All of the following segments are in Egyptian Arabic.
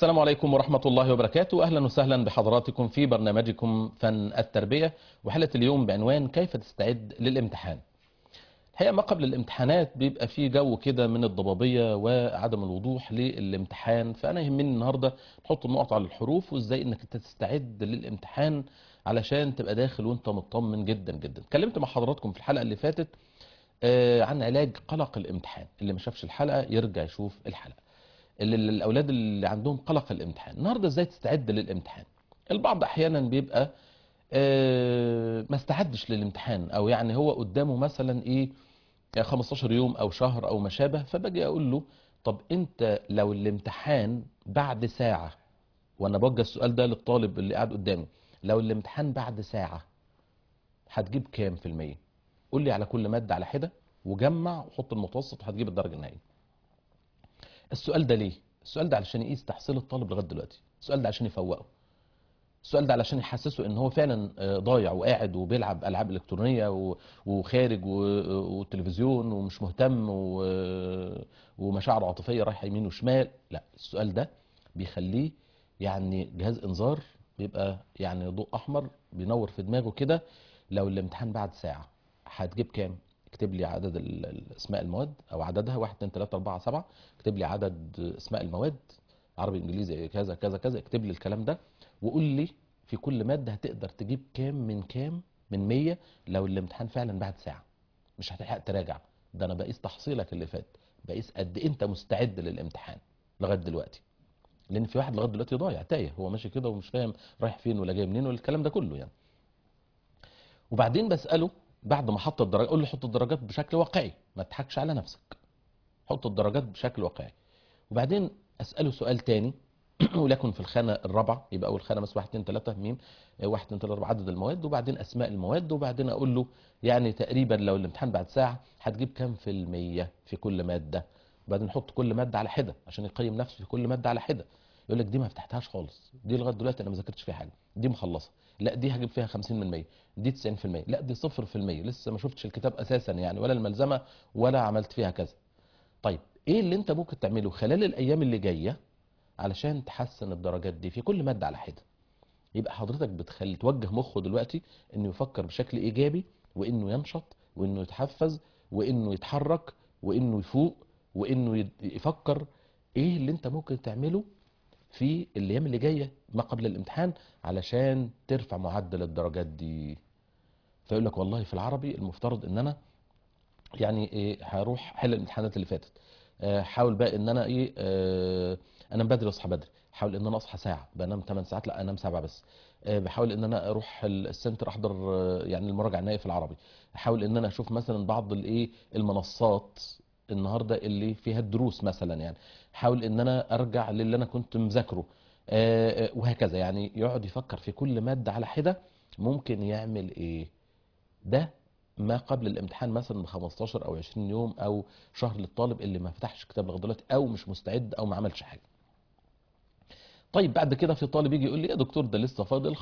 السلام عليكم ورحمة الله وبركاته أهلا وسهلا بحضراتكم في برنامجكم فن التربية وحلقة اليوم بعنوان كيف تستعد للامتحان الحقيقة ما قبل الامتحانات بيبقى فيه جو كده من الضبابية وعدم الوضوح للامتحان فأنا يهمني النهاردة نحط النقط على الحروف وإزاي إنك أنت تستعد للامتحان علشان تبقى داخل وانت مطمن جدا جدا اتكلمت مع حضراتكم في الحلقة اللي فاتت آه، عن علاج قلق الامتحان اللي ما شافش الحلقة يرجع يشوف الحلقة اللي الاولاد اللي عندهم قلق الامتحان النهارده ازاي تستعد للامتحان البعض احيانا بيبقى آه، ما استعدش للامتحان او يعني هو قدامه مثلا ايه 15 يوم او شهر او ما شابه فباجي اقول له طب انت لو الامتحان بعد ساعة وانا بوجه السؤال ده للطالب اللي قاعد قدامي لو الامتحان بعد ساعة هتجيب كام في المية قول لي على كل مادة على حدة وجمع وحط المتوسط وهتجيب الدرجة النهائية السؤال ده ليه السؤال ده علشان يقيس تحصيل الطالب لغايه دلوقتي السؤال ده عشان يفوقه السؤال ده علشان يحسسه ان هو فعلا آه، ضايع وقاعد وبيلعب العاب الكترونيه و- وخارج و- والتلفزيون ومش مهتم و- ومشاعر عاطفيه رايحه يمين وشمال لا السؤال ده بيخليه يعني جهاز انذار بيبقى يعني ضوء احمر بينور في دماغه كده لو الامتحان بعد ساعه هتجيب كام اكتب لي عدد ال- ال- اسماء المواد او عددها 1 2 3 4 7 اكتب لي عدد اسماء المواد عربي انجليزي كذا كذا كذا اكتب لي الكلام ده وقول لي في كل ماده هتقدر تجيب كام من كام من 100 لو الامتحان فعلا بعد ساعه مش هتلحق تراجع ده انا بقيس تحصيلك اللي فات بقيس قد إيه انت مستعد للامتحان لغايه دلوقتي لان في واحد لغايه دلوقتي ضايع تايه هو ماشي كده ومش فاهم رايح فين ولا جاي منين ولا الكلام ده كله يعني وبعدين بساله بعد ما حط الدرجات قول له حط الدرجات بشكل واقعي ما تضحكش على نفسك حط الدرجات بشكل واقعي وبعدين اساله سؤال تاني ولكن في الخانه الرابعه يبقى اول خانه مثلا 1 2 3 ميم 1 2 3 4 عدد المواد وبعدين اسماء المواد وبعدين اقول له يعني تقريبا لو الامتحان بعد ساعه هتجيب كام في المية في كل ماده وبعدين حط كل ماده على حده عشان يقيم نفسه في كل ماده على حده يقول لك دي ما فتحتهاش خالص دي لغايه دلوقتي انا ما ذاكرتش فيها حاجه دي مخلصه لا دي هجيب فيها 50 من 100 دي 90 في المية لا دي 0 في المية لسه ما شفتش الكتاب اساسا يعني ولا الملزمه ولا عملت فيها كذا طيب ايه اللي انت ممكن تعمله خلال الايام اللي جايه علشان تحسن الدرجات دي في كل ماده على حده يبقى حضرتك بتخلي توجه مخه دلوقتي انه يفكر بشكل ايجابي وانه ينشط وانه يتحفز وانه يتحرك وانه يفوق وانه يد- يفكر ايه اللي انت ممكن تعمله في الايام اللي جايه ما قبل الامتحان علشان ترفع معدل الدرجات دي فيقول لك والله في العربي المفترض ان انا يعني ايه هروح حل الامتحانات اللي فاتت آه، حاول بقى ان انا ايه آه، انام بدري واصحى بدري حاول ان انا اصحى ساعه بنام 8 ساعات لا انام سبعه بس آه، بحاول ان انا اروح ال- السنتر احضر آه، يعني المراجعه النهائيه في العربي احاول ان انا اشوف مثلا بعض الايه المنصات النهارده اللي فيها الدروس مثلا يعني حاول ان انا ارجع للي انا كنت مذاكره آه، آه، وهكذا يعني يقعد يفكر في كل ماده على حده ممكن يعمل ايه ده ما قبل الامتحان مثلا ب 15 او 20 يوم او شهر للطالب اللي ما فتحش كتاب لغايه دلوقتي او مش مستعد او ما عملش حاجه. طيب بعد كده في طالب يجي يقول لي يا دكتور ده لسه فاضل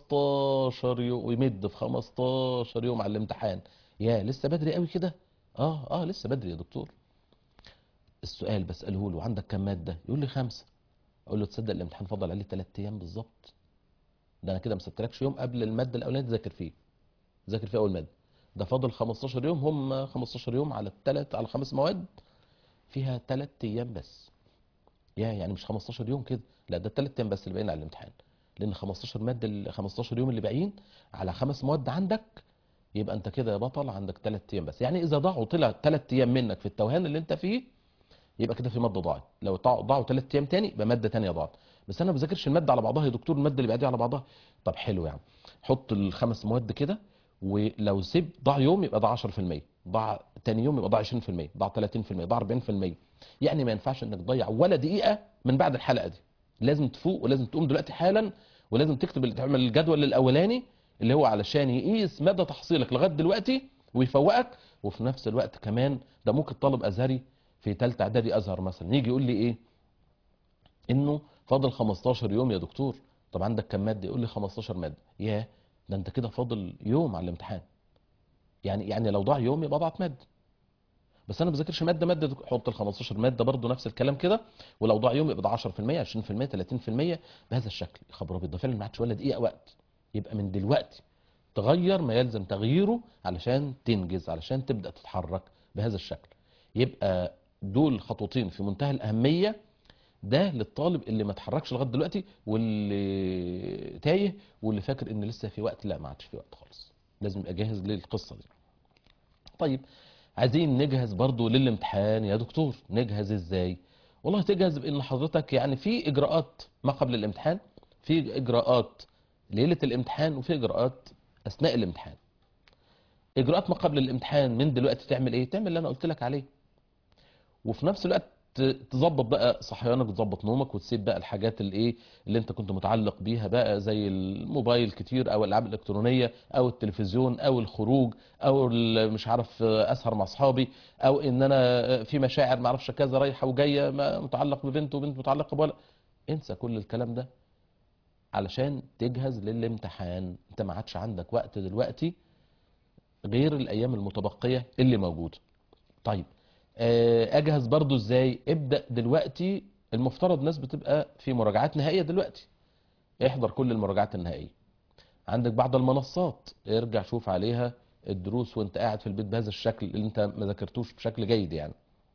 15 يوم ويمد في 15 يوم على الامتحان. يا لسه بدري قوي كده؟ اه اه لسه بدري يا دكتور. السؤال بساله له عندك كام ماده؟ يقول لي خمسه. اقول له تصدق الامتحان فاضل عليه ثلاث ايام بالظبط. ده انا كده ما سبتلكش يوم قبل الماده الاولانيه تذاكر فيه. ذاكر فيه اول ماده. ده فاضل 15 يوم هم 15 يوم على الثلاث على خمس مواد فيها ثلاث ايام بس يا يعني مش 15 يوم كده لا ده ثلاث ايام بس اللي باقيين على الامتحان لان 15 ماده ال 15 يوم اللي باقيين على خمس مواد عندك يبقى انت كده يا بطل عندك ثلاث ايام بس يعني اذا ضاعوا طلع ثلاث ايام منك في التوهان اللي انت فيه يبقى كده في ماده ضاعت لو ضاعوا ضاعوا ثلاث ايام تاني يبقى ماده تانية ضاعت بس انا ما بذاكرش الماده على بعضها يا دكتور الماده اللي بعديها على بعضها طب حلو يعني حط الخمس مواد كده ولو سيب ضاع يوم يبقى ضاع 10% ضاع تاني يوم يبقى ضاع 20% ضاع 30% ضاع 40% يعني ما ينفعش انك تضيع ولا دقيقه من بعد الحلقه دي لازم تفوق ولازم تقوم دلوقتي حالا ولازم تكتب تعمل الجدول الاولاني اللي هو علشان يقيس مدى تحصيلك لغايه دلوقتي ويفوقك وفي نفس الوقت كمان ده ممكن طالب ازهري في ثالثه اعدادي ازهر مثلا يجي يقول لي ايه انه فاضل 15 يوم يا دكتور طب عندك كام ماده يقول لي 15 ماده ياه ده انت كده فاضل يوم على الامتحان يعني يعني لو ضاع يوم يبقى ضاعت ماده بس انا ما بذاكرش ماده ماده حط ال 15 ماده برضه نفس الكلام كده والاوضاع يوم يبقى 10% 20% 30% بهذا الشكل يا خبر ابيض ده فعلا ما عادش ولا دقيقه وقت يبقى من دلوقتي تغير ما يلزم تغييره علشان تنجز علشان تبدا تتحرك بهذا الشكل يبقى دول خطوتين في منتهى الاهميه ده للطالب اللي ما اتحركش لغايه دلوقتي واللي تايه واللي فاكر ان لسه في وقت لا ما عادش في وقت خالص لازم يبقى جاهز للقصه دي طيب عايزين نجهز برضو للامتحان يا دكتور نجهز ازاي والله تجهز بان حضرتك يعني في اجراءات ما قبل الامتحان في اجراءات ليله الامتحان وفي اجراءات اثناء الامتحان اجراءات ما قبل الامتحان من دلوقتي تعمل ايه تعمل اللي انا قلت لك عليه وفي نفس الوقت ت- تظبط بقى صحيانك وتظبط نومك وتسيب بقى الحاجات اللي ايه اللي انت كنت متعلق بيها بقى زي الموبايل كتير او الالعاب الالكترونيه او التلفزيون او الخروج او ال- مش عارف اسهر مع اصحابي او ان انا في مشاعر ما اعرفش كذا رايحه وجايه ما- متعلق ببنت وبنت متعلقه بولد انسى كل الكلام ده علشان تجهز للامتحان انت ما عادش عندك وقت دلوقتي غير الايام المتبقيه اللي موجوده طيب آه، اجهز برضو ازاي ابدا دلوقتي المفترض ناس بتبقى في مراجعات نهائيه دلوقتي احضر كل المراجعات النهائيه عندك بعض المنصات ارجع شوف عليها الدروس وانت قاعد في البيت بهذا الشكل اللي انت ما ذاكرتوش بشكل جيد يعني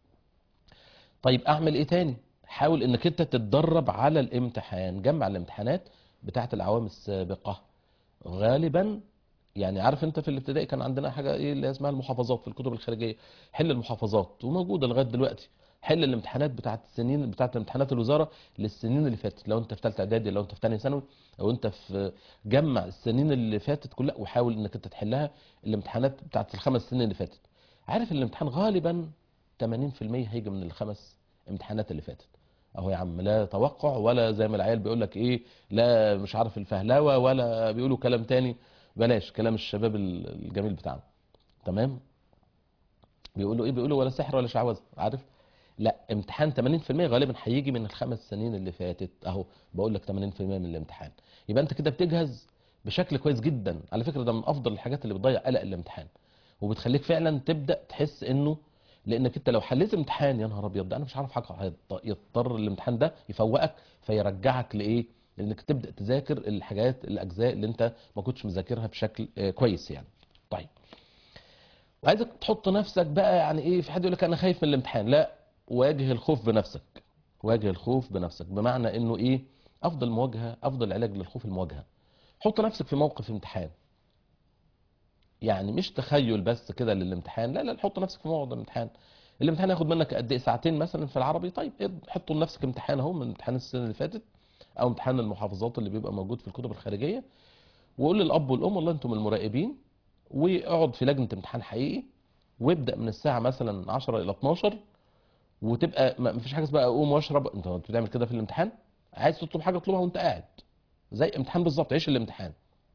طيب اعمل ايه تاني حاول انك انت تتدرب على الامتحان جمع الامتحانات بتاعت الاعوام السابقه غالبا يعني عارف انت في الابتدائي كان عندنا حاجه ايه اللي اسمها المحافظات في الكتب الخارجيه حل المحافظات وموجوده لغايه دلوقتي حل الامتحانات بتاعت السنين بتاعت امتحانات الوزاره للسنين اللي فاتت لو انت في ثالثه اعدادي لو انت في ثانيه ثانوي او انت في جمع السنين اللي فاتت كلها وحاول انك انت تحلها الامتحانات بتاعت الخمس سنين اللي فاتت عارف الامتحان غالبا 80% هيجي من الخمس امتحانات اللي فاتت اهو يا عم لا توقع ولا زي ما العيال بيقول لك ايه لا مش عارف الفهلوه ولا بيقولوا كلام تاني بلاش كلام الشباب الجميل بتاعنا تمام بيقولوا ايه بيقولوا ولا سحر ولا شعوذه عارف لا امتحان 80% غالبا هيجي من الخمس سنين اللي فاتت اهو بقول لك 80% من الامتحان يبقى انت كده بتجهز بشكل كويس جدا على فكره ده من افضل الحاجات اللي بتضيع قلق الامتحان وبتخليك فعلا تبدا تحس انه لانك انت لو حليت امتحان يا نهار ابيض ده انا مش عارف حاجه هيضط- يضطر الامتحان ده يفوقك فيرجعك لايه لانك تبدا تذاكر الحاجات الاجزاء اللي انت ما كنتش مذاكرها بشكل آه، كويس يعني طيب وعايزك تحط نفسك بقى يعني ايه في حد يقول لك انا خايف من الامتحان لا واجه الخوف بنفسك واجه الخوف بنفسك بمعنى انه ايه افضل مواجهه افضل علاج للخوف المواجهه حط نفسك في موقف امتحان يعني مش تخيل بس كده للامتحان لا لا حط نفسك في موضوع الامتحان الامتحان هياخد منك قد ايه ساعتين مثلا في العربي طيب حط لنفسك امتحان اهو من امتحان السنه اللي فاتت او امتحان المحافظات اللي بيبقى موجود في الكتب الخارجيه وقول للاب والام والله انتم المراقبين واقعد في لجنه امتحان حقيقي وابدا من الساعه مثلا 10 الى 12 وتبقى ما فيش حاجه اسمها اقوم واشرب انت بتعمل كده في الامتحان عايز تطلب حاجه اطلبها وانت قاعد زي امتحان بالظبط عيش الامتحان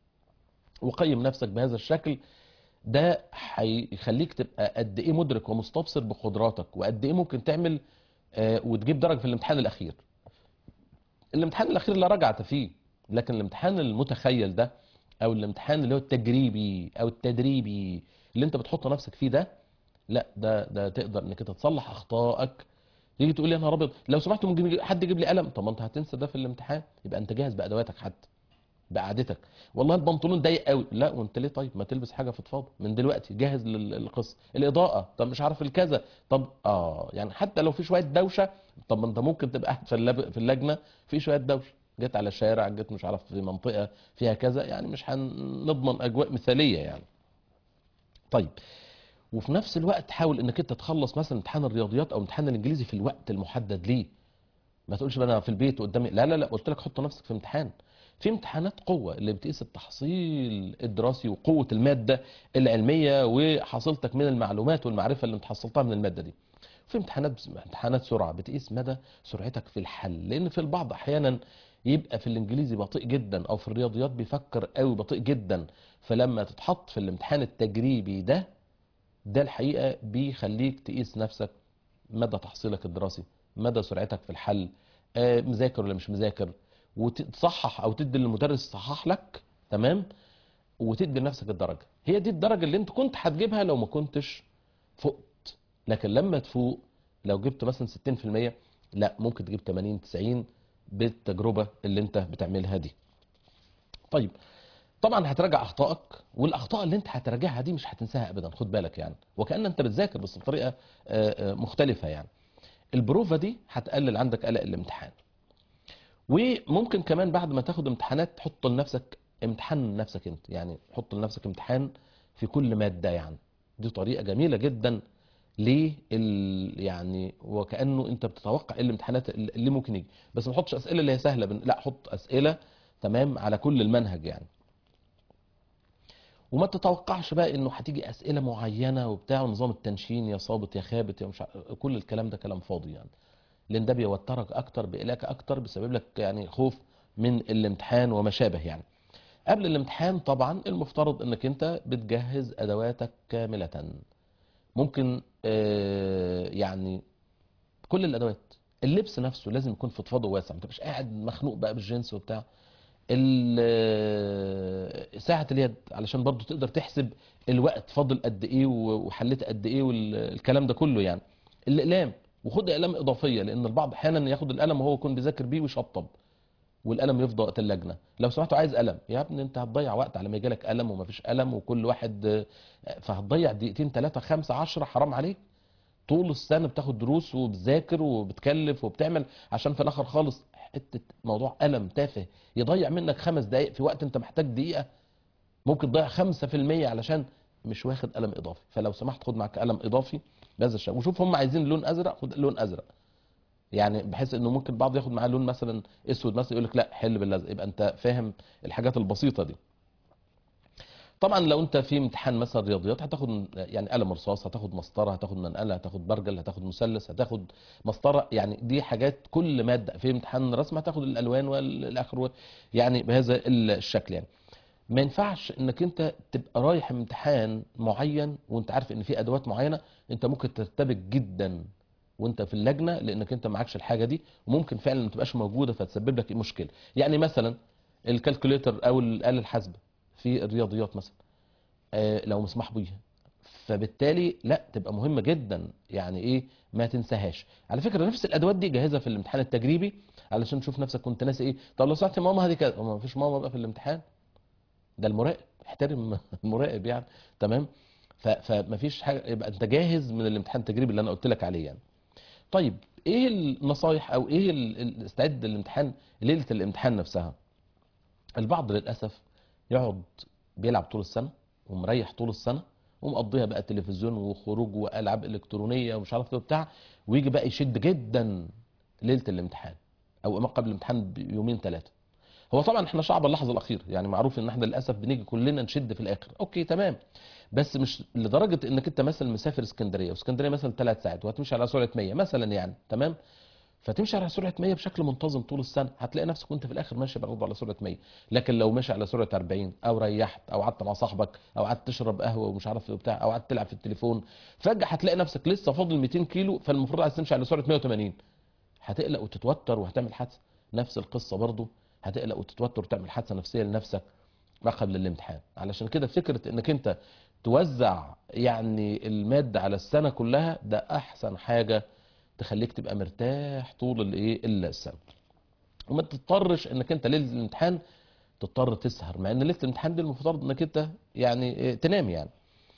وقيم نفسك بهذا الشكل ده هيخليك تبقى قد ايه مدرك ومستبصر بقدراتك وقد ايه ممكن تعمل آه، وتجيب درجه في الامتحان الاخير الامتحان الاخير لا رجعت فيه لكن الامتحان المتخيل ده او الامتحان اللي هو التجريبي او التدريبي اللي انت بتحط نفسك فيه ده لا ده ده تقدر انك انت تصلح اخطائك تيجي تقول لي يا نهار ابيض لو سمحت ممكن يجي- حد يجيب لي قلم طب ما انت هتنسى ده في الامتحان يبقى انت جاهز بادواتك حتى بقعدتك والله البنطلون ضيق قوي لا وانت ليه طيب ما تلبس حاجه فضفاضه من دلوقتي جاهز لل- للقصه الاضاءه طب مش عارف الكذا طب اه يعني حتى لو في شويه دوشه طب ما انت ممكن تبقى قاعد في اللب- في اللجنه في شويه دوشه جيت على شارع جيت مش عارف في منطقه فيها كذا يعني مش هنضمن اجواء مثاليه يعني طيب وفي نفس الوقت حاول انك انت تخلص مثلا امتحان الرياضيات او امتحان الانجليزي في الوقت المحدد ليه ما تقولش بقى انا في البيت قدامي لا لا لا قلت لك حط نفسك في امتحان في امتحانات قوة اللي بتقيس التحصيل الدراسي وقوة المادة العلمية وحصيلتك من المعلومات والمعرفة اللي انت حصلتها من المادة دي في امتحانات امتحانات سرعة بتقيس مدى سرعتك في الحل لان في البعض احيانا يبقى في الانجليزي بطيء جدا او في الرياضيات بيفكر قوي بطيء جدا فلما تتحط في الامتحان التجريبي ده ده الحقيقة بيخليك تقيس نفسك مدى تحصيلك الدراسي مدى سرعتك في الحل آه، مذاكر ولا مش مذاكر وتصحح او تدي للمدرس يصحح لك تمام وتدي لنفسك الدرجه هي دي الدرجه اللي انت كنت هتجيبها لو ما كنتش فقت لكن لما تفوق لو جبت مثلا 60% لا ممكن تجيب 80 90 بالتجربه اللي انت بتعملها دي طيب طبعا هتراجع اخطائك والاخطاء اللي انت هتراجعها دي مش هتنساها ابدا خد بالك يعني وكأن انت بتذاكر بس بطريقه آه، آه، مختلفه يعني البروفه دي هتقلل عندك قلق الامتحان وممكن كمان بعد ما تاخد امتحانات تحط لنفسك امتحان لنفسك انت يعني حط لنفسك امتحان في كل ماده يعني دي طريقه جميله جدا ليه ال... يعني وكانه انت بتتوقع ايه الامتحانات اللي ممكن يجي بس ما تحطش اسئله اللي هي سهله بن... لا حط اسئله تمام على كل المنهج يعني وما تتوقعش بقى انه هتيجي اسئله معينه وبتاع ونظام التنشين يا صابت يا خابت يا مش ع- كل الكلام ده كلام فاضي يعني لان ده بيوترك اكتر بيقلقك اكتر بيسبب لك يعني خوف من الامتحان وما شابه يعني قبل الامتحان طبعا المفترض انك انت بتجهز ادواتك كامله ممكن آه، يعني كل الادوات اللبس نفسه لازم يكون فضفاضه واسع ما تبقاش قاعد مخنوق بقى بالجنس وبتاع ال- ساعة اليد علشان برضو تقدر تحسب الوقت فاضل قد ايه وحليت قد ايه والكلام ده كله يعني الاقلام وخد اقلام اضافيه لان البعض احيانا ياخد القلم وهو يكون بيذاكر بيه ويشطب والقلم يفضى وقت اللجنه لو سمحتوا عايز قلم يا ابني انت هتضيع وقت على ما يجي لك قلم ومفيش قلم وكل واحد آه، فهتضيع دقيقتين ثلاثه خمسه عشرة حرام عليك طول السنه بتاخد دروس وبتذاكر وبتكلف وبتعمل عشان في الاخر خالص حته موضوع قلم تافه يضيع منك خمس دقائق في وقت انت محتاج دقيقه ممكن تضيع 5% علشان مش واخد قلم اضافي فلو سمحت خد معاك قلم اضافي بهذا الشكل وشوف هم عايزين لون ازرق خد لون ازرق يعني بحيث انه ممكن بعض ياخد معاه لون مثلا اسود مثلا يقول لك لا حل بالازرق يبقى انت فاهم الحاجات البسيطه دي طبعا لو انت في امتحان مثلا رياضيات هتاخد يعني قلم رصاص هتاخد مسطره هتاخد منقله هتاخد برجل هتاخد مثلث هتاخد مسطره يعني دي حاجات كل ماده في امتحان رسم هتاخد الالوان والاخر يعني بهذا الشكل يعني ما ينفعش انك انت تبقى رايح امتحان معين وانت عارف ان في ادوات معينه انت ممكن ترتبك جدا وانت في اللجنه لانك انت معكش الحاجه دي وممكن فعلا ما تبقاش موجوده فتسبب لك مشكله يعني مثلا الكالكوليتر او الاله الحاسبه في الرياضيات مثلا آه، لو مسموح بيها فبالتالي لا تبقى مهمه جدا يعني ايه ما تنساهاش على فكره نفس الادوات دي جاهزه في الامتحان التجريبي علشان تشوف نفسك كنت ناسي ايه طب لو سمحت يا ماما هذه كذا ما فيش ماما بقى في الامتحان ده المراقب احترم المراقب يعني تمام ف- فمفيش حاجه يبقى انت جاهز من الامتحان التجريبي اللي انا قلت لك عليه يعني طيب ايه النصايح او ايه ال- ال- استعد للامتحان ليله الامتحان نفسها البعض للاسف يقعد بيلعب طول السنه ومريح طول السنه ومقضيها بقى تلفزيون وخروج والعاب الكترونيه ومش عارف ايه وبتاع ويجي بقى يشد جدا ليله الامتحان او ما قبل الامتحان بيومين ثلاثه هو طبعا احنا شعب اللحظه الاخير يعني معروف ان احنا للاسف بنيجي كلنا نشد في الاخر اوكي تمام بس مش لدرجه انك انت مثلا مسافر اسكندريه واسكندريه مثلا ثلاث ساعات وهتمشي على سرعه 100 مثلا يعني تمام فتمشي على سرعه 100 بشكل منتظم طول السنه هتلاقي نفسك وانت في الاخر ماشي برضه على سرعه 100 لكن لو ماشي على سرعه 40 او ريحت او قعدت مع صاحبك او قعدت تشرب قهوه ومش عارف ايه وبتاع او قعدت تلعب في التليفون فجاه هتلاقي نفسك لسه فاضل 200 كيلو فالمفروض عايز تمشي على سرعه 180 هتقلق وتتوتر وهتعمل حادثه نفس القصه برضه هتقلق وتتوتر وتعمل حادثه نفسيه لنفسك ما قبل الامتحان علشان كده فكره انك انت توزع يعني الماده على السنه كلها ده احسن حاجه تخليك تبقى مرتاح طول الايه السنه وما تضطرش انك انت ليله الامتحان تضطر تسهر مع ان ليله الامتحان دي المفترض انك انت يعني إيه، تنام يعني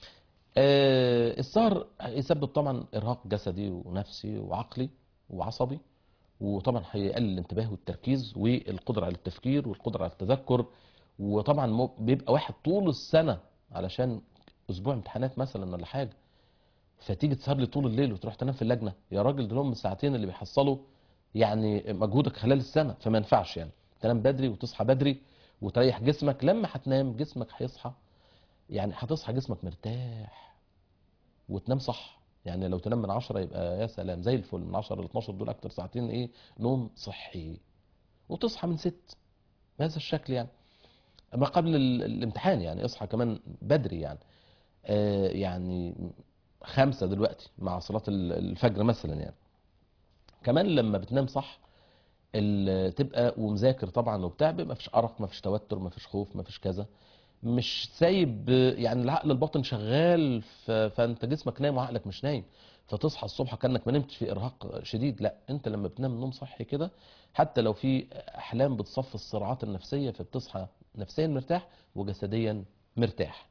آه، السهر يسبب طبعا ارهاق جسدي ونفسي وعقلي وعصبي وطبعا هيقلل الانتباه والتركيز والقدره على التفكير والقدره على التذكر وطبعا مو- بيبقى واحد طول السنه علشان اسبوع امتحانات مثلا ولا حاجه فتيجي تسهر لي طول الليل وتروح تنام في اللجنه يا راجل دول هم الساعتين اللي بيحصلوا يعني مجهودك خلال السنه فما ينفعش يعني تنام بدري وتصحى بدري وتريح جسمك لما هتنام جسمك هيصحى يعني هتصحى جسمك مرتاح وتنام صح يعني لو تنام من 10 يبقى يا سلام زي الفل من 10 ل 12 دول اكتر ساعتين ايه نوم صحي وتصحى من 6 بهذا الشكل يعني ما قبل ال- الامتحان يعني اصحى كمان بدري يعني آه يعني خمسة دلوقتي مع صلاة ال- الفجر مثلا يعني كمان لما بتنام صح ال- تبقى ومذاكر طبعا وبتاع بيبقى مفيش ارق مفيش توتر مفيش خوف مفيش كذا مش سايب يعني العقل الباطن شغال ف- فانت جسمك نايم وعقلك مش نايم فتصحى الصبح كانك ما نمتش في ارهاق شديد لا انت لما بتنام نوم صحي كده حتى لو في احلام بتصفي الصراعات النفسيه فبتصحى نفسيا مرتاح وجسديا مرتاح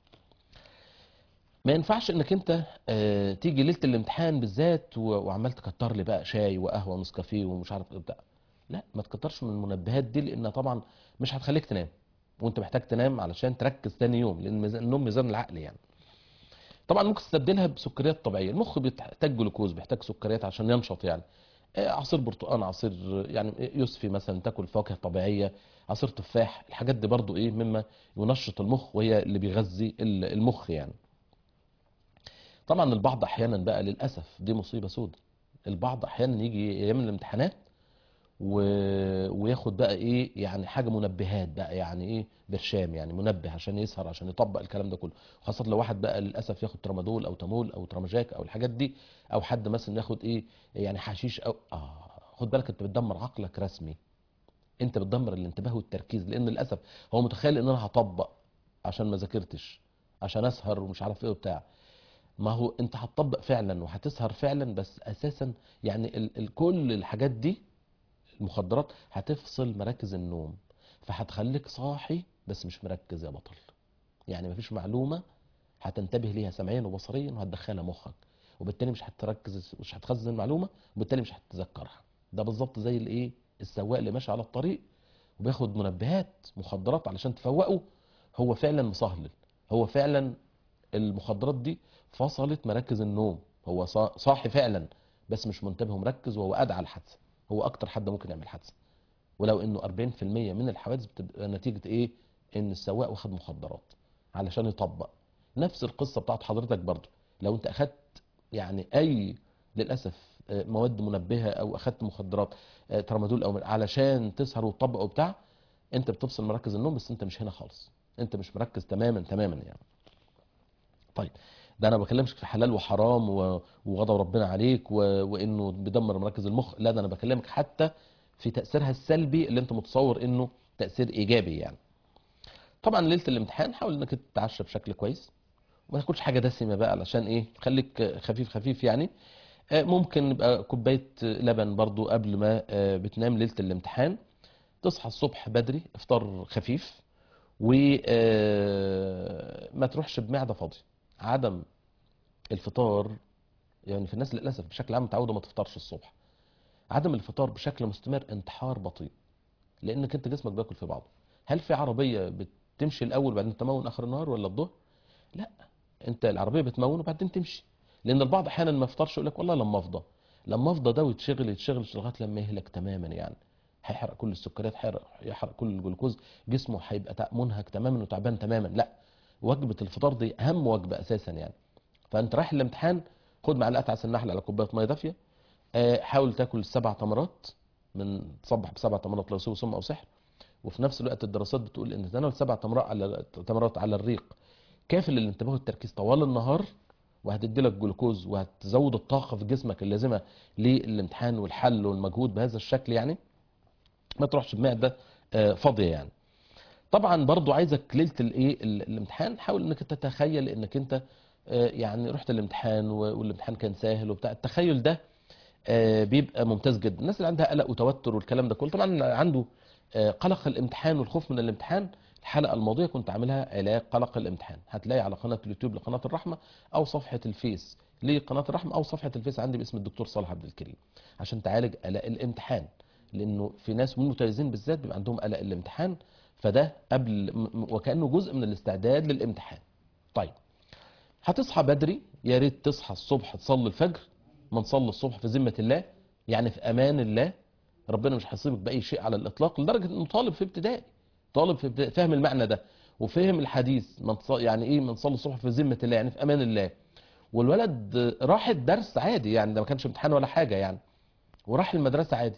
ما ينفعش انك انت آه، تيجي ليله الامتحان بالذات و- وعمال تكتر لي بقى شاي وقهوه ونسكافيه ومش عارف ايه بتاع لا ما تكترش من المنبهات دي لانها طبعا مش هتخليك تنام وانت محتاج تنام علشان تركز تاني يوم لان ميزان- النوم ميزان العقل يعني طبعا ممكن تستبدلها بسكريات طبيعيه المخ بيحتاج جلوكوز بيحتاج سكريات عشان ينشط يعني آه، عصير برتقال عصير يعني يوسفي مثلا تاكل فواكه طبيعيه عصير تفاح الحاجات دي برضو ايه مما ينشط المخ وهي اللي بيغذي ال- المخ يعني طبعا البعض احيانا بقى للاسف دي مصيبه سودة البعض احيانا يجي ايام الامتحانات و... وياخد بقى ايه يعني حاجه منبهات بقى يعني ايه برشام يعني منبه عشان يسهر عشان يطبق الكلام ده كله خاصه لو واحد بقى للاسف ياخد ترامادول او تامول او تراماجاك او الحاجات دي او حد مثلا ياخد ايه يعني حشيش او اه خد بالك انت بتدمر عقلك رسمي انت بتدمر الانتباه والتركيز لان للاسف هو متخيل ان انا هطبق عشان ما ذاكرتش عشان اسهر ومش عارف ايه وبتاع ما هو انت هتطبق فعلا وهتسهر فعلا بس اساسا يعني ال ال كل الحاجات دي المخدرات هتفصل مراكز النوم فهتخليك صاحي بس مش مركز يا بطل يعني مفيش معلومة هتنتبه ليها سمعيا وبصريا وهتدخلها مخك وبالتالي مش هتركز مش هتخزن المعلومة وبالتالي مش هتتذكرها ده بالظبط زي الايه السواق اللي ماشي على الطريق وبياخد منبهات مخدرات علشان تفوقه هو فعلا مصهلل هو فعلا المخدرات دي فصلت مراكز النوم هو صا- صاحي فعلا بس مش منتبه ومركز وهو ادعى الحادثه هو اكتر حد ممكن يعمل حادثه ولو انه 40% من الحوادث بتبقى نتيجه ايه ان السواق واخد مخدرات علشان يطبق نفس القصه بتاعت حضرتك برضو لو انت اخدت يعني اي للاسف آه، مواد منبهه او اخدت مخدرات آه، ترامادول او علشان تسهر وتطبق وبتاع انت بتفصل مراكز النوم بس انت مش هنا خالص انت مش مركز تماما تماما يعني طيب ده انا ما بكلمش في حلال وحرام و- وغضب ربنا عليك و... وانه بيدمر مراكز المخ لا ده انا بكلمك حتى في تاثيرها السلبي اللي انت متصور انه تاثير ايجابي يعني طبعا ليله الامتحان حاول انك تتعشى بشكل كويس وما تاكلش حاجه دسمه بقى علشان ايه خليك خفيف خفيف يعني آه، ممكن يبقى كوبايه لبن برضو قبل ما آه، بتنام ليله الامتحان تصحى الصبح بدري افطار خفيف وما تروحش بمعده فاضيه عدم الفطار يعني في الناس للاسف بشكل عام متعوده ما تفطرش الصبح عدم الفطار بشكل مستمر انتحار بطيء لانك انت جسمك بياكل في بعضه هل في عربيه بتمشي الاول بعدين تمون اخر النهار ولا الظهر لا انت العربيه بتمون وبعدين تمشي لان البعض احيانا ما يفطرش يقول لك والله لما افضى لما افضى ده ويتشغل يتشغل لغايه لما يهلك تماما يعني هيحرق كل السكريات هيحرق يحرق كل الجلوكوز جسمه هيبقى تع- منهك تماما وتعبان تماما لا وجبه الفطار دي اهم وجبه اساسا يعني فانت رايح الامتحان خد معلقه عسل نحل على كوبايه ميه دافيه آه، حاول تاكل سبع تمرات من تصبح بسبع تمرات لو سوى سم او سحر وفي نفس الوقت الدراسات بتقول ان تناول سبع تمرات على تمرات على الريق كافي للانتباه والتركيز طوال النهار وهتدي لك جلوكوز وهتزود الطاقه في جسمك اللازمه للامتحان والحل والمجهود بهذا الشكل يعني ما تروحش بمعده آه، فاضيه يعني طبعا برضو عايزك ليله الايه ال- الامتحان حاول انك انت تتخيل انك انت آه، يعني رحت الامتحان و- والامتحان كان سهل وبتاع التخيل ده آه، بيبقى ممتاز جدا الناس اللي عندها قلق وتوتر والكلام ده كله طبعا اللي عنده آه، قلق الامتحان والخوف من الامتحان الحلقه الماضيه كنت عاملها علاج قلق الامتحان هتلاقي على قناه اليوتيوب لقناه الرحمه او صفحه الفيس لقناه الرحمه او صفحه الفيس عندي باسم الدكتور صالح عبد الكريم عشان تعالج قلق الامتحان لانه في ناس من المتميزين بالذات بيبقى عندهم قلق الامتحان فده قبل م- م- وكانه جزء من الاستعداد للامتحان طيب هتصحى بدري يا ريت تصحى الصبح تصلي الفجر ما نصلي الصبح في ذمه الله يعني في امان الله ربنا مش هيصيبك باي شيء على الاطلاق لدرجه انه طالب في ابتدائي طالب في ابتدائي فاهم المعنى ده وفهم الحديث من ص... يعني ايه من صلي الصبح في ذمه الله يعني في امان الله والولد راح الدرس عادي يعني ده ما كانش امتحان ولا حاجه يعني وراح المدرسه عادي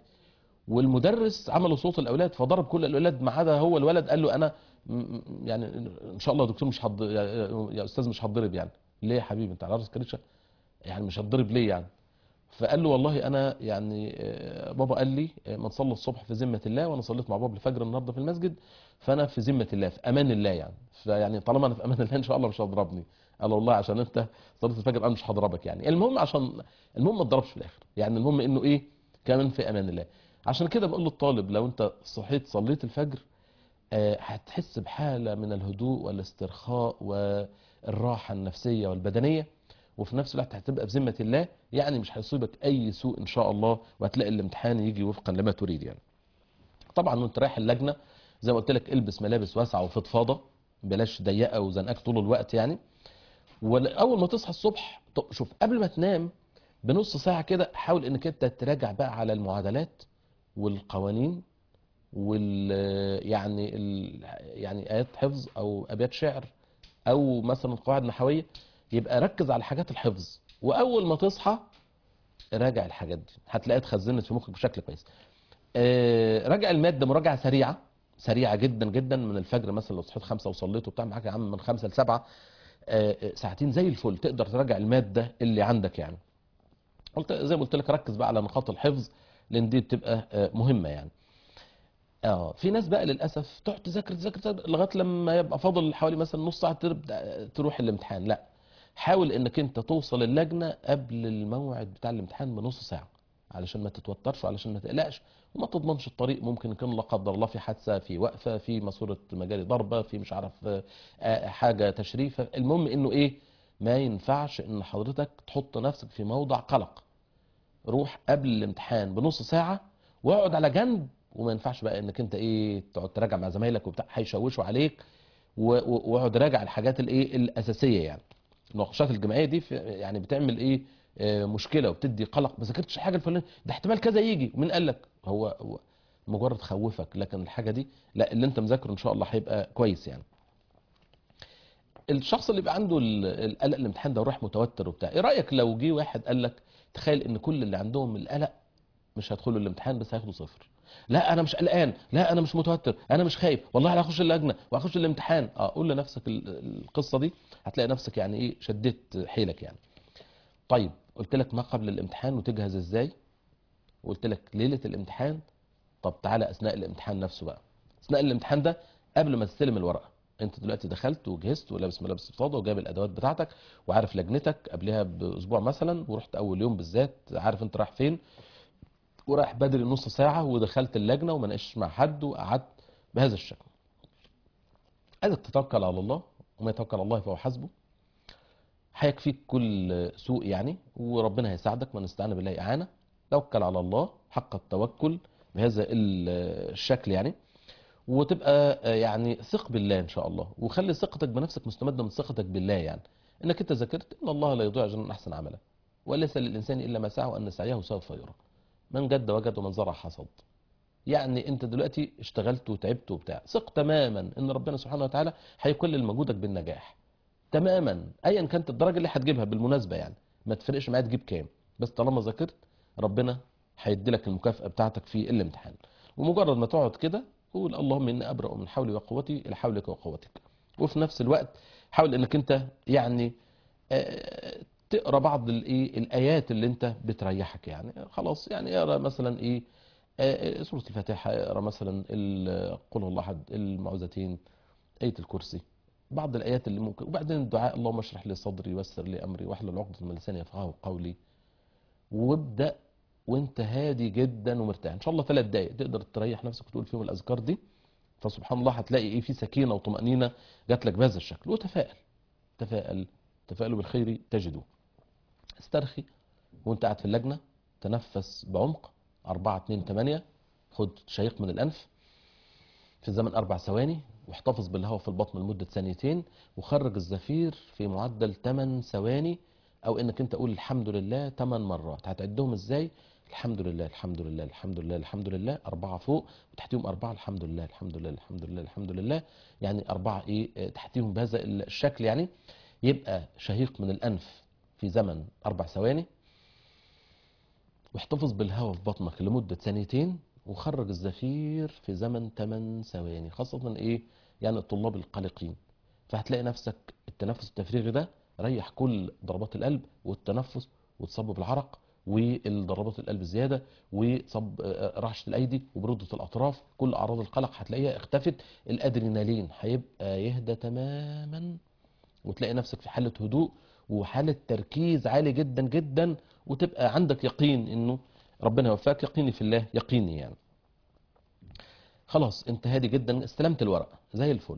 والمدرس عملوا صوت الاولاد فضرب كل الاولاد ما عدا هو الولد قال له انا م- م- يعني ان شاء الله يا دكتور مش هض... يا, يا- يا استاذ مش هتضرب يعني ليه يا حبيبي انت على راسك كريشه يعني مش هتضرب ليه يعني فقال له والله انا يعني آه، بابا قال لي آه، ما نصلي الصبح في ذمه الله وانا صليت مع بابا الفجر النهارده في المسجد فانا في ذمه الله في امان الله يعني فيعني طالما انا في امان الله ان شاء الله مش هضربني قال والله عشان انت صلاه الفجر انا مش هضربك يعني المهم عشان المهم ما تضربش في الاخر يعني المهم انه ايه كمان في امان الله عشان كده بقول للطالب لو انت صحيت صليت الفجر آه، هتحس بحاله من الهدوء والاسترخاء والراحه النفسيه والبدنيه وفي نفس الوقت هتبقى بذمه الله يعني مش هيصيبك اي سوء ان شاء الله وهتلاقي الامتحان يجي وفقا لما تريد يعني طبعا وانت رايح اللجنه زي ما قلت لك البس ملابس واسعه وفضفاضه بلاش ضيقه وزنقاك طول الوقت يعني واول ما تصحى الصبح طب شوف قبل ما تنام بنص ساعه كده حاول انك انت تراجع بقى على المعادلات والقوانين وال يعني ال يعني ايات حفظ او ابيات شعر او مثلا قواعد نحويه يبقى ركز على حاجات الحفظ واول ما تصحى راجع الحاجات دي هتلاقيها اتخزنت في مخك بشكل كويس آه، راجع الماده مراجعه سريعه سريعه جدا جدا من الفجر مثلا لو صحيت خمسة وصليت وبتاع معاك يا عم من خمسة لسبعة آه، آه، ساعتين زي الفل تقدر تراجع الماده اللي عندك يعني قلت زي ما قلت لك ركز بقى على نقاط الحفظ لان دي بتبقى آه، مهمه يعني اه في ناس بقى للاسف تقعد تذاكر تذاكر تذاكر لغايه لما يبقى فاضل حوالي مثلا نص ساعه تبدا تروح الامتحان لا حاول انك انت توصل اللجنه قبل الموعد بتاع الامتحان بنص ساعه علشان ما تتوترش وعلشان ما تقلقش وما تضمنش الطريق ممكن يكون لا قدر الله في حادثه في وقفه في ماسوره مجاري ضربه في مش عارف آه، آه، حاجه تشريفه المهم انه ايه ما ينفعش ان حضرتك تحط نفسك في موضع قلق روح قبل الامتحان بنص ساعه واقعد على جنب وما ينفعش بقى انك انت ايه تقعد تراجع مع زمايلك وبتاع هيشوشوا عليك و- و- واقعد راجع الحاجات الايه الاساسيه يعني المناقشات الجماعيه دي في يعني بتعمل ايه آه، مشكله وبتدي قلق ما ذاكرتش حاجه الفلانيه ده احتمال كذا يجي ومين قال لك هو هو مجرد خوفك لكن الحاجه دي لا اللي انت مذاكره ان شاء الله هيبقى كويس يعني الشخص اللي بيبقى عنده ال- القلق الامتحان ده ورايح متوتر وبتاع ايه رايك لو جه واحد قال لك تخيل ان كل اللي عندهم القلق مش هيدخلوا الامتحان بس هياخدوا صفر لا انا مش قلقان لا انا مش متوتر انا مش خايف والله انا هخش اللجنه وهخش الامتحان اه قول لنفسك ال- القصه دي هتلاقي نفسك يعني ايه شديت حيلك يعني طيب قلت لك ما قبل الامتحان وتجهز ازاي وقلت لك ليله الامتحان طب تعالى اثناء الامتحان نفسه بقى اثناء الامتحان ده قبل ما تستلم الورقه انت دلوقتي دخلت وجهزت ولابس ملابس فضه وجايب الادوات بتاعتك وعارف لجنتك قبلها باسبوع مثلا ورحت اول يوم بالذات عارف انت رايح فين ورايح بدري نص ساعه ودخلت اللجنه وما ناقشتش مع حد وقعدت بهذا الشكل عايزك تتوكل على الله وما يتوكل على الله فهو حسبه هيكفيك كل سوء يعني وربنا هيساعدك من استعان بالله اعانه توكل على الله حق التوكل بهذا ال- الشكل يعني وتبقى آه، يعني ثق بالله ان شاء الله وخلي ثقتك بنفسك مستمده من ثقتك بالله يعني انك انت ذاكرت ان الله لا يضيع اجر من احسن عملا وليس للانسان الا ما سعى وان سعيه سوف يرى من جد وجد ومن زرع حصد يعني انت دلوقتي اشتغلت وتعبت وبتاع ثق تماما ان ربنا سبحانه وتعالى هيكلل مجهودك بالنجاح تماما ايا كانت الدرجه اللي هتجيبها بالمناسبه يعني ما تفرقش معايا تجيب كام بس طالما ذاكرت ربنا هيدي لك المكافاه بتاعتك في الامتحان ومجرد ما تقعد كده قول اللهم اني ابرا من حولي وقوتي الى حولك وقوتك وفي نفس الوقت حاول انك انت يعني آه، تقرا بعض الايه الايات اللي انت بتريحك يعني خلاص يعني اقرا مثلا ايه آه، آه، سوره الفاتحه اقرا مثلا ال- قل هو الله احد المعوذتين ايه الكرسي بعض الايات اللي ممكن وبعدين الدعاء اللهم اشرح لي صدري ويسر لي امري واحلل عقده من لساني يفقهوا قولي وابدا وانت هادي جدا ومرتاح ان شاء الله ثلاث دقائق تقدر تريح نفسك وتقول فيهم الاذكار دي فسبحان الله هتلاقي ايه في سكينه وطمانينه جات لك بهذا الشكل وتفائل تفائل تفائلوا بالخير تجدوه استرخي وانت قاعد في اللجنه تنفس بعمق 4 2 8 خد شهيق من الانف في زمن اربع ثواني واحتفظ بالهواء في البطن لمده ثانيتين وخرج الزفير في معدل 8 ثواني او انك انت قول الحمد لله 8 مرات هتعدهم ازاي الحمد لله الحمد لله الحمد لله الحمد لله أربعة فوق وتحتيهم أربعة الحمد لله الحمد لله الحمد لله الحمد لله يعني أربعة إيه آه، تحتيهم بهذا الشكل يعني يبقى شهيق من الأنف في زمن أربع ثواني واحتفظ بالهواء في بطنك لمدة ثانيتين وخرج الزفير في زمن 8 ثواني خاصة ايه يعني الطلاب القلقين فهتلاقي نفسك التنفس التفريغي ده ريح كل ضربات القلب والتنفس وتصب بالعرق والضربات القلب الزياده وصب آه، رعشه الايدي وبروده الاطراف كل اعراض القلق هتلاقيها اختفت الادرينالين هيبقى يهدى تماما وتلاقي نفسك في حالة هدوء وحالة تركيز عالي جدا جدا وتبقى عندك يقين انه ربنا يوفقك يقيني في الله يقيني يعني خلاص انت هادي جدا استلمت الورقة زي الفل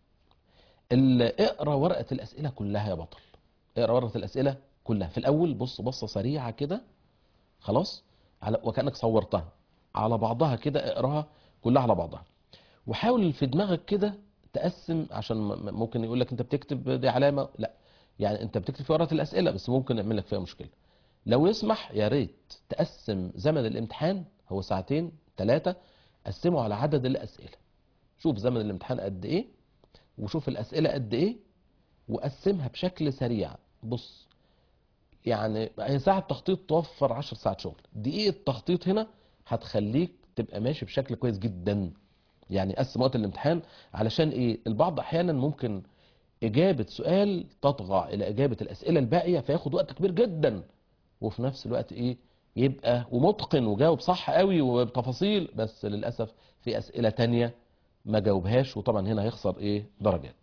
ال- اقرا ورقة الأسئلة كلها يا بطل اقرا ورقة الأسئلة كلها في الأول بص بصة سريعة كده خلاص على وكأنك صورتها على بعضها كده اقراها كلها على بعضها وحاول في دماغك كده تقسم عشان م- م- ممكن يقول لك انت بتكتب دي علامة لا يعني انت بتكتب في ورقة الأسئلة بس ممكن يعمل لك فيها مشكلة لو يسمح يا ريت تقسم زمن الامتحان هو ساعتين ثلاثة قسمه على عدد الأسئلة شوف زمن الامتحان قد ايه وشوف الأسئلة قد ايه وقسمها بشكل سريع بص يعني هي ساعة تخطيط توفر 10 ساعات شغل دقيقة تخطيط هنا هتخليك تبقى ماشي بشكل كويس جدا يعني قسم وقت الامتحان علشان ايه البعض احيانا ممكن اجابة سؤال تطغى الى اجابة الاسئلة الباقية فياخد وقت كبير جدا وفي نفس الوقت ايه يبقى ومتقن وجاوب صح قوي وبتفاصيل بس للأسف في اسئلة تانية ما جاوبهاش وطبعا هنا هيخسر ايه درجات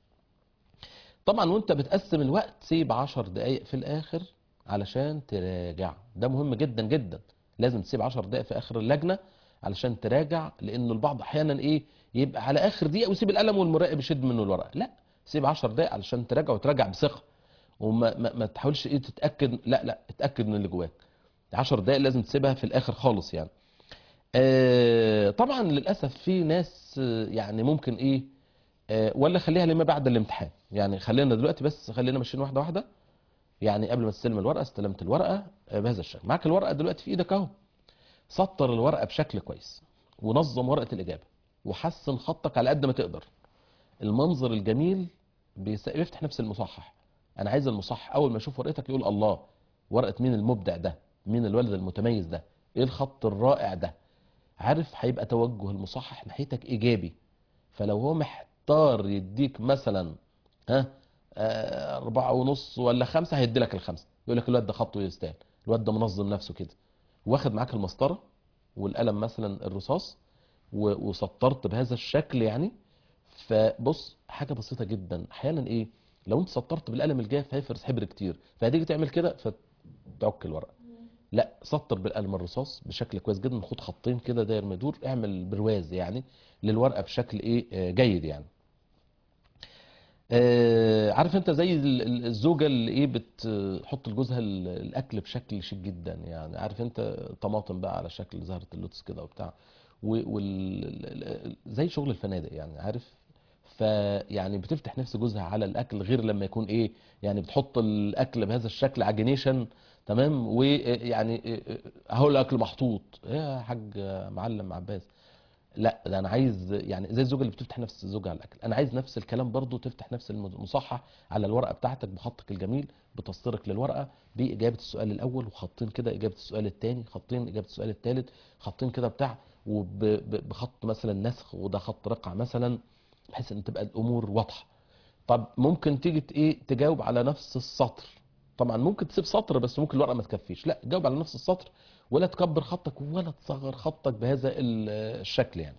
طبعا وانت بتقسم الوقت سيب 10 دقايق في الاخر علشان تراجع ده مهم جدا جدا لازم تسيب 10 دقايق في اخر اللجنه علشان تراجع لان البعض احيانا ايه يبقى على اخر دقيقه ويسيب القلم والمراقب يشد منه الورقه لا سيب 10 دقايق علشان تراجع وتراجع بثقه وما ما, ما تحاولش ايه تتاكد لا لا اتاكد من اللي جواك 10 دقايق لازم تسيبها في الاخر خالص يعني آه طبعا للاسف في ناس آه، يعني ممكن ايه آه، ولا خليها لما بعد الامتحان يعني خلينا دلوقتي بس خلينا ماشيين واحده واحده يعني قبل ما تستلم الورقه استلمت الورقه آه، بهذا الشكل معاك الورقه دلوقتي في ايدك اهو سطر الورقه بشكل كويس ونظم ورقه الاجابه وحسن خطك على قد ما تقدر المنظر الجميل بيس- بيفتح نفس المصحح انا عايز المصحح اول ما يشوف ورقتك يقول الله ورقه مين المبدع ده مين الولد المتميز ده ايه الخط الرائع ده عارف هيبقى توجه المصحح ناحيتك ايجابي فلو هو محتار يديك مثلا ها آه، أربعة ونص ولا خمسة هيدي لك الخمسة يقول لك الواد ده خطه يستاهل الواد ده منظم نفسه كده واخد معاك المسطرة والقلم مثلا الرصاص و- وسطرت بهذا الشكل يعني فبص حاجة بسيطة جدا أحيانا إيه لو أنت سطرت بالقلم الجاف هيفرز حبر كتير فهتيجي تعمل كده فتعك الورقة لا سطر بالقلم الرصاص بشكل كويس جدا خد خطين كده داير ما يدور اعمل برواز يعني للورقه بشكل ايه آه، جيد يعني آه، عارف انت زي ال- ال- الزوجه اللي ايه بتحط لجوزها ال- الاكل بشكل شيك جدا يعني عارف انت طماطم بقى على شكل زهره اللوتس كده وبتاع و- وال ال- ال- زي شغل الفنادق يعني عارف فيعني بتفتح نفس جوزها على الاكل غير لما يكون ايه يعني بتحط الاكل بهذا الشكل عجينيشن تمام ويعني اهو الاكل محطوط إيه يا حاج معلم عباس لا ده انا عايز يعني زي الزوجه اللي بتفتح نفس زوجها على الاكل انا عايز نفس الكلام برضو تفتح نفس المصحح على الورقه بتاعتك بخطك الجميل بتسطيرك للورقه باجابه السؤال الاول وخطين كده اجابه السؤال الثاني خطين اجابه السؤال الثالث خطين كده بتاع وبخط مثلا نسخ وده خط رقعه مثلا بحيث ان تبقى الامور واضحه طب ممكن تيجي ت- ايه تجاوب على نفس السطر طبعا ممكن تسيب سطر بس ممكن الورقه ما تكفيش لا جاوب على نفس السطر ولا تكبر خطك ولا تصغر خطك بهذا ال- الشكل يعني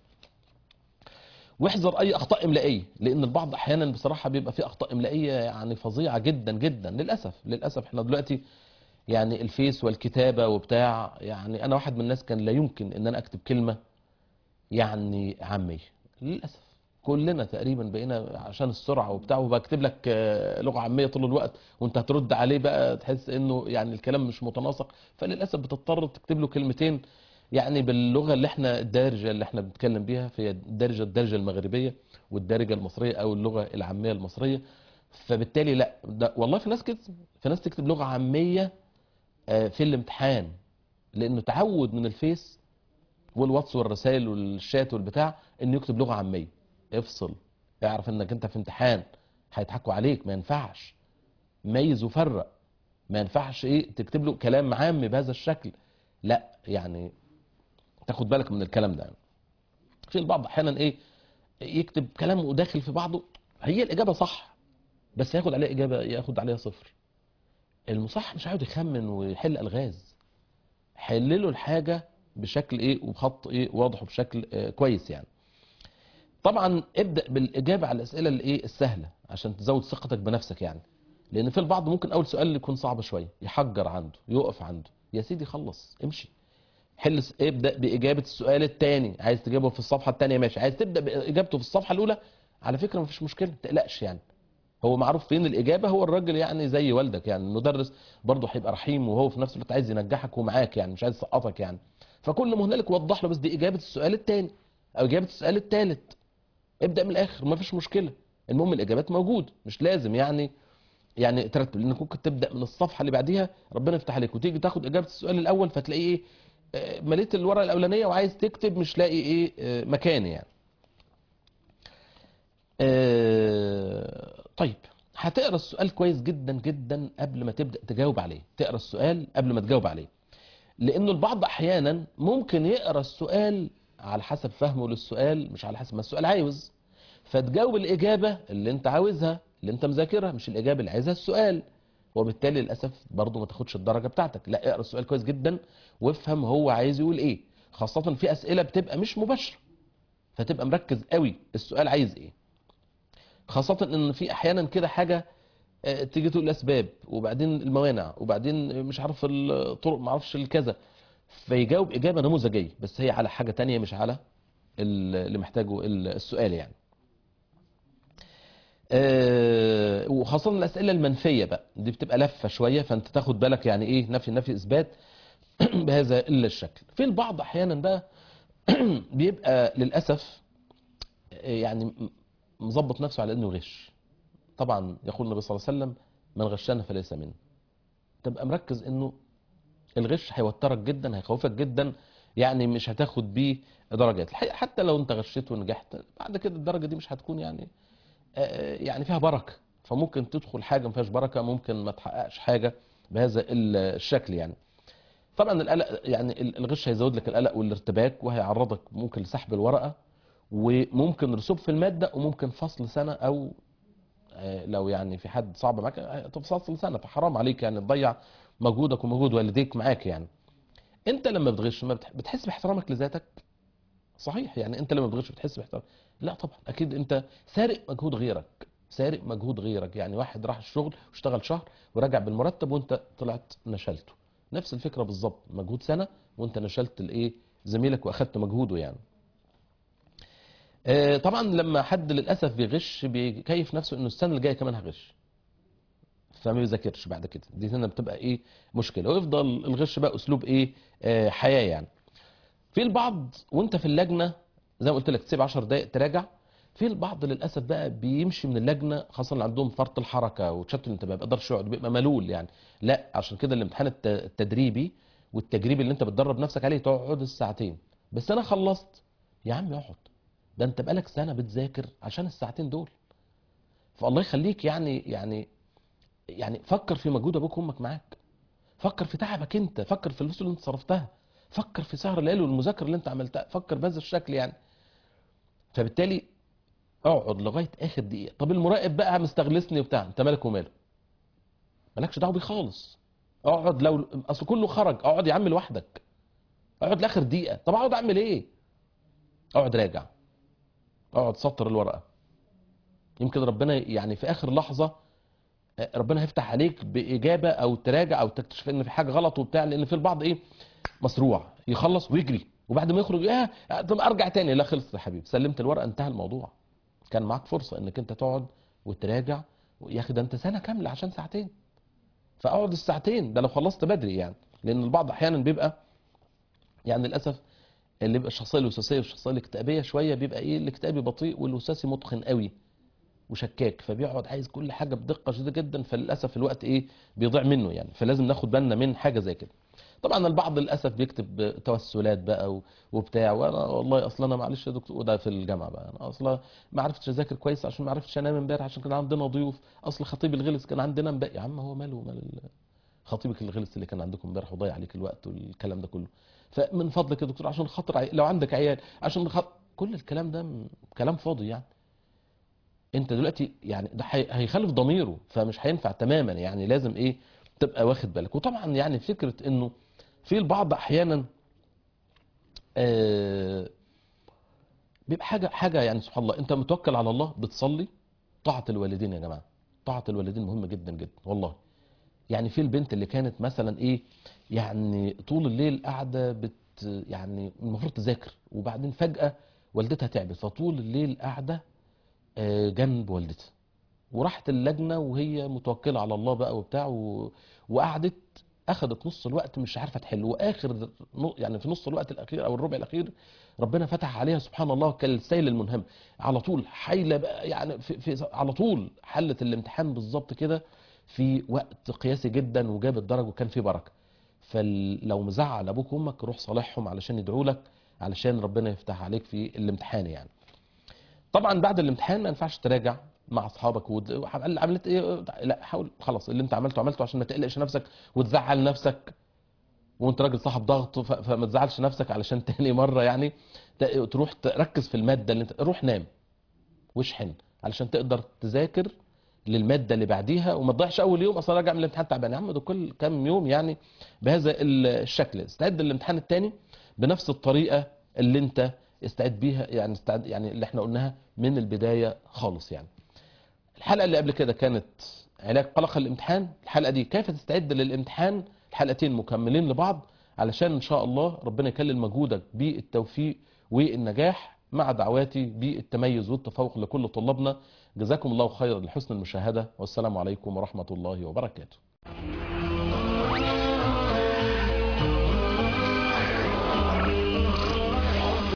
واحذر اي اخطاء املائيه لان البعض احيانا بصراحه بيبقى في اخطاء املائيه يعني فظيعه جدا جدا للاسف للاسف احنا دلوقتي يعني الفيس والكتابه وبتاع يعني انا واحد من الناس كان لا يمكن ان انا اكتب كلمه يعني عاميه للاسف كلنا تقريبا بقينا عشان السرعه وبتاع وبكتب لك آه، لغه عاميه طول الوقت وانت هترد عليه بقى تحس انه يعني الكلام مش متناسق فللاسف بتضطر تكتب له كلمتين يعني باللغه اللي احنا الدارجه اللي احنا بنتكلم بيها في الدارجه الدارجه المغربيه والدارجه المصريه او اللغه العاميه المصريه فبالتالي لا ده والله في ناس كده في ناس تكتب لغه عاميه آه، في الامتحان لانه تعود من الفيس والواتس والرسائل والشات والبتاع انه يكتب لغه عاميه افصل اعرف انك انت في امتحان هيضحكوا عليك ما ينفعش ميز وفرق ما ينفعش ايه تكتب له كلام عام بهذا الشكل لا يعني تاخد بالك من الكلام ده يعني. في البعض احيانا ايه يكتب كلام وداخل في بعضه هي الاجابه صح بس ياخد عليها اجابه ياخد عليها صفر المصحح مش عاوز يخمن ويحل الغاز حلله الحاجه بشكل ايه وبخط ايه واضح وبشكل آه كويس يعني طبعا ابدا بالاجابه على الاسئله الايه السهله عشان تزود ثقتك بنفسك يعني لان في البعض ممكن اول سؤال يكون صعب شويه يحجر عنده يقف عنده يا سيدي خلص امشي حل س- ابدا باجابه السؤال الثاني عايز تجاوبه في الصفحه الثانيه ماشي عايز تبدا باجابته في الصفحه الاولى على فكره مفيش مشكله ما تقلقش يعني هو معروف فين الاجابه هو الراجل يعني زي والدك يعني المدرس برضه هيبقى رحيم وهو في نفس الوقت عايز ينجحك ومعاك يعني مش عايز يسقطك يعني فكل ما هنالك وضح له بس دي اجابه السؤال الثاني او اجابه السؤال الثالث ابدا من الاخر مفيش مشكله المهم الاجابات موجود مش لازم يعني يعني ترتب لانك ممكن تبدا من الصفحه اللي بعديها ربنا يفتح عليك وتيجي تاخد اجابه السؤال الاول فتلاقيه ايه آه، مليت الورقه الاولانيه وعايز تكتب مش لاقي ايه آه، مكان يعني آه، طيب هتقرا السؤال كويس جدا جدا قبل ما تبدا تجاوب عليه تقرا السؤال قبل ما تجاوب عليه لانه البعض احيانا ممكن يقرا السؤال على حسب فهمه للسؤال مش على حسب ما السؤال عاوز فتجاوب الاجابه اللي انت عاوزها اللي انت مذاكرها مش الاجابه اللي عايزها السؤال وبالتالي للاسف برضه ما تاخدش الدرجه بتاعتك لا اقرا السؤال كويس جدا وافهم هو عايز يقول ايه خاصه في اسئله بتبقى مش مباشره فتبقى مركز قوي السؤال عايز ايه خاصه ان في احيانا كده حاجه آه، تيجي تقول الاسباب وبعدين الموانع وبعدين مش عارف الطرق ما اعرفش الكذا فيجاوب اجابه نموذجيه بس هي على حاجه تانية مش على ال- اللي محتاجه ال- السؤال يعني آه، وخاصة الأسئلة المنفية بقى دي بتبقى لفة شوية فأنت تاخد بالك يعني إيه نفي نفي إثبات بهذا إلا الشكل في البعض أحيانا بقى بيبقى للأسف آه، يعني م- مظبط نفسه على إنه يغش طبعا يقول النبي صلى الله عليه وسلم من غشنا فليس منه تبقى مركز إنه الغش هيوترك جدا هيخوفك جدا يعني مش هتاخد بيه درجات الحقيقة حتى لو انت غشيت ونجحت بعد كده الدرجة دي مش هتكون يعني آه، يعني فيها بركة فممكن تدخل حاجة ما فيهاش بركة ممكن ما تحققش حاجة بهذا ال- الشكل يعني طبعا القلق يعني ال- الغش هيزود لك القلق والارتباك وهيعرضك ممكن لسحب الورقة وممكن رسوب في المادة وممكن فصل سنة او آه، لو يعني في حد صعب معاك آه، فصل سنة فحرام عليك يعني تضيع مجهودك ومجهود والديك معاك يعني انت لما بتغش ما بتح- بتحس باحترامك لذاتك صحيح يعني انت لما بتغش بتحس باحترام لا طبعا اكيد انت سارق مجهود غيرك سارق مجهود غيرك يعني واحد راح الشغل واشتغل شهر ورجع بالمرتب وانت طلعت نشلته نفس الفكره بالظبط مجهود سنه وانت نشلت الايه زميلك واخدت مجهوده يعني آه، طبعا لما حد للاسف بيغش بيكيف نفسه انه السنه اللي جايه كمان هغش فما بيذاكرش بعد كده دي هنا بتبقى ايه مشكله ويفضل الغش بقى اسلوب ايه آه حياه يعني في البعض وانت في اللجنه زي ما قلت لك تسيب 10 دقائق تراجع في البعض للاسف بقى بيمشي من اللجنه خاصه اللي عندهم فرط الحركه وتشتت الانتباه ما بيقدرش يقعد بيبقى ملول يعني لا عشان كده الامتحان الت- التدريبي والتجريبي اللي انت بتدرب نفسك عليه تقعد الساعتين بس انا خلصت يا عم اقعد ده انت بقالك سنه بتذاكر عشان الساعتين دول فالله يخليك يعني يعني يعني فكر في مجهود ابوك وامك معاك فكر في تعبك انت فكر في الفلوس اللي انت صرفتها فكر في سهر الليل والمذاكره اللي انت عملتها فكر بهذا الشكل يعني فبالتالي اقعد لغايه اخر دقيقه طب المراقب بقى مستغلسني وبتاع انت مالك وماله مالكش دعوه بيه خالص اقعد لو اصل كله خرج اقعد يا عم لوحدك اقعد لاخر دقيقه طب اقعد اعمل ايه اقعد راجع اقعد سطر الورقه يمكن ربنا يعني في اخر لحظه ربنا هيفتح عليك باجابه او تراجع او تكتشف ان في حاجه غلط وبتاع لان في البعض ايه مسروع يخلص ويجري وبعد ما يخرج يا طب ارجع تاني لا خلص يا حبيبي سلمت الورقه انتهى الموضوع كان معاك فرصه انك انت تقعد وتراجع يا اخي ده انت سنه كامله عشان ساعتين فاقعد الساعتين ده لو خلصت بدري يعني لان البعض احيانا بيبقى يعني للاسف اللي بيبقى الشخصيه الوسواسيه والشخصيه الاكتئابيه شويه بيبقى ايه الاكتئابي بطيء والوسواسي متقن قوي وشكاك فبيقعد عايز كل حاجه بدقه شديده جدا فللاسف الوقت ايه بيضيع منه يعني فلازم ناخد بالنا من حاجه زي كده طبعا البعض للاسف بيكتب توسلات بقى و- وبتاع وانا والله اصلا انا معلش يا دكتور وده في الجامعه بقى انا اصلا ما عرفتش اذاكر كويس عشان ما عرفتش انام امبارح عشان كان عندنا ضيوف اصل خطيب الغلس كان عندنا امبارح يا عم هو ماله مال ال- خطيبك الغلس اللي كان عندكم امبارح وضيع عليك الوقت والكلام ده كله فمن فضلك يا دكتور عشان خاطر عي... لو عندك عيال عشان خاطر كل الكلام ده م- كلام فاضي يعني انت دلوقتي يعني ده هي- هيخالف ضميره فمش هينفع تماما يعني لازم ايه تبقى واخد بالك وطبعا يعني فكره انه في البعض احيانا آه بيبقى حاجه حاجه يعني سبحان الله انت متوكل على الله بتصلي طاعة الوالدين يا جماعة طاعة الوالدين مهمة جدا جدا والله يعني في البنت اللي كانت مثلا ايه يعني طول الليل قاعدة بت يعني المفروض تذاكر وبعدين فجأة والدتها تعبت فطول الليل قاعدة آه، جنب والدتها وراحت اللجنة وهي متوكلة على الله بقى وبتاع و... وقعدت اخذت نص الوقت مش عارفه تحل واخر ن- يعني في نص الوقت الاخير او الربع الاخير ربنا فتح عليها سبحان الله كالسيل المنهم على طول حايله بقى يعني في, في على طول حلت الامتحان بالظبط كده في وقت قياسي جدا وجابت درجه وكان في بركه فلو مزعل ابوك وامك روح صالحهم علشان يدعوا لك علشان ربنا يفتح عليك في الامتحان يعني طبعا بعد الامتحان ما ينفعش تراجع مع اصحابك ود... قال- عملت ايه لا حاول خلاص اللي انت عملته عملته عشان ما تقلقش نفسك وتزعل نفسك وانت راجل صاحب ضغط ف... فما تزعلش نفسك علشان تاني مره يعني ت... تروح تركز في الماده اللي انت روح نام واشحن علشان تقدر تذاكر للماده اللي بعديها وما تضيعش اول يوم اصلا راجع من الامتحان تعبان يا عم ده كل كام يوم يعني بهذا ال- الشكل استعد للامتحان الثاني بنفس الطريقه اللي انت استعد بيها يعني استعد يعني اللي احنا قلناها من البدايه خالص يعني الحلقه اللي قبل كده كانت علاج قلق الامتحان الحلقه دي كيف تستعد للامتحان الحلقتين مكملين لبعض علشان ان شاء الله ربنا يكلل مجهودك بالتوفيق والنجاح مع دعواتي بالتميز والتفوق لكل طلابنا جزاكم الله خيرا لحسن المشاهده والسلام عليكم ورحمه الله وبركاته